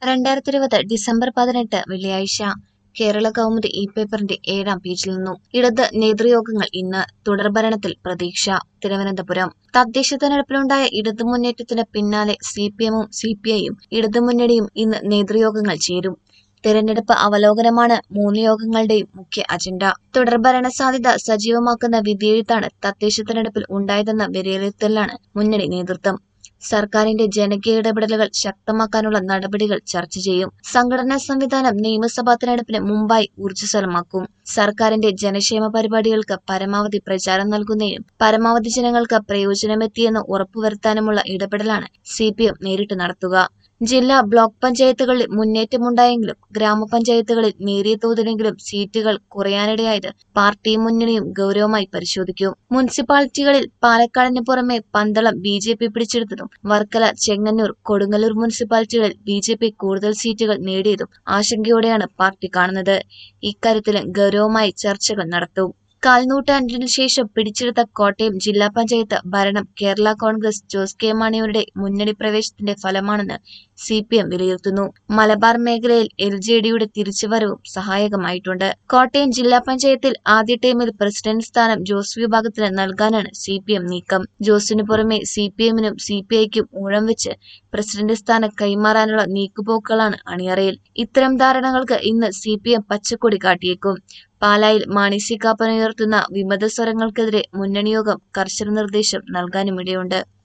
രണ്ടായിരത്തി ഇരുപത് ഡിസംബർ പതിനെട്ട് വെള്ളിയാഴ്ച കേരള കൗമുദി ഈ പേപ്പറിന്റെ ഏഴാം പേജിൽ നിന്നും ഇടത് നേതൃയോഗങ്ങൾ ഇന്ന് തുടർഭരണത്തിൽ പ്രതീക്ഷ തിരുവനന്തപുരം തദ്ദേശ തെരഞ്ഞെടുപ്പിലുണ്ടായ ഇടതു മുന്നേറ്റത്തിന് പിന്നാലെ സി പി എമ്മും സി പി ഐയും ഇടതുമുന്നണിയും ഇന്ന് നേതൃയോഗങ്ങൾ ചേരും തെരഞ്ഞെടുപ്പ് അവലോകനമാണ് മൂന്ന് യോഗങ്ങളുടെയും മുഖ്യ അജണ്ട തുടർഭരണ സാധ്യത സജീവമാക്കുന്ന വിധിയെഴുത്താണ് തദ്ദേശ തെരഞ്ഞെടുപ്പിൽ ഉണ്ടായതെന്ന വിലയിരുത്തലിലാണ് മുന്നണി നേതൃത്വം സർക്കാരിന്റെ ജനകീയ ഇടപെടലുകൾ ശക്തമാക്കാനുള്ള നടപടികൾ ചർച്ച ചെയ്യും സംഘടനാ സംവിധാനം നിയമസഭാ തെരഞ്ഞെടുപ്പിന് മുമ്പായി ഊർജ്ജസ്വലമാക്കും സർക്കാരിന്റെ ജനക്ഷേമ പരിപാടികൾക്ക് പരമാവധി പ്രചാരം നൽകുന്നതിനും പരമാവധി ജനങ്ങൾക്ക് പ്രയോജനമെത്തിയെന്ന് ഉറപ്പുവരുത്താനുമുള്ള ഇടപെടലാണ് സി പി എം നേരിട്ട് നടത്തുക ജില്ലാ ബ്ലോക്ക് പഞ്ചായത്തുകളിൽ മുന്നേറ്റമുണ്ടായെങ്കിലും ഗ്രാമപഞ്ചായത്തുകളിൽ നേരിയ തോതിലെങ്കിലും സീറ്റുകൾ കുറയാനിടയായത് പാർട്ടിയും മുന്നണിയും ഗൗരവമായി പരിശോധിക്കും മുനിസിപ്പാലിറ്റികളിൽ പാലക്കാടിന് പുറമെ പന്തളം ബി ജെ പി പിടിച്ചെടുത്തതും വർക്കല ചെങ്ങന്നൂർ കൊടുങ്ങല്ലൂർ മുനിസിപ്പാലിറ്റികളിൽ ബി ജെ പി കൂടുതൽ സീറ്റുകൾ നേടിയതും ആശങ്കയോടെയാണ് പാർട്ടി കാണുന്നത് ഇക്കാര്യത്തിലും ഗൗരവമായി ചർച്ചകൾ നടത്തും കാൽനൂറ്റാണ്ടിനു ശേഷം പിടിച്ചെടുത്ത കോട്ടയം ജില്ലാ പഞ്ചായത്ത് ഭരണം കേരള കോൺഗ്രസ് ജോസ് കെ മാണിയുടെ മുന്നണി പ്രവേശത്തിന്റെ ഫലമാണെന്ന് സി പി എം വിലയിരുത്തുന്നു മലബാർ മേഖലയിൽ എൽ ജെ ഡിയുടെ തിരിച്ചുവരവും സഹായകമായിട്ടുണ്ട് കോട്ടയം ജില്ലാ പഞ്ചായത്തിൽ ആദ്യ ടൈമിൽ പ്രസിഡന്റ് സ്ഥാനം ജോസ് വിഭാഗത്തിന് നൽകാനാണ് സി പി എം നീക്കം ജോസിനു പുറമെ സി പി എമ്മിനും സി പി ഐക്കും ഊഴം വെച്ച് പ്രസിഡന്റ് സ്ഥാനം കൈമാറാനുള്ള നീക്കുപോക്കുകളാണ് അണിയറയിൽ ഇത്തരം ധാരണകൾക്ക് ഇന്ന് സി പി എം പച്ചക്കൊടി കാട്ടിയേക്കും പാലായിൽ മാണി സി കാപ്പൻ ഉയർത്തുന്ന വിമത സ്വരങ്ങൾക്കെതിരെ മുന്നണിയോഗം കർശന നിർദ്ദേശം നൽകാനുമിടയുണ്ട്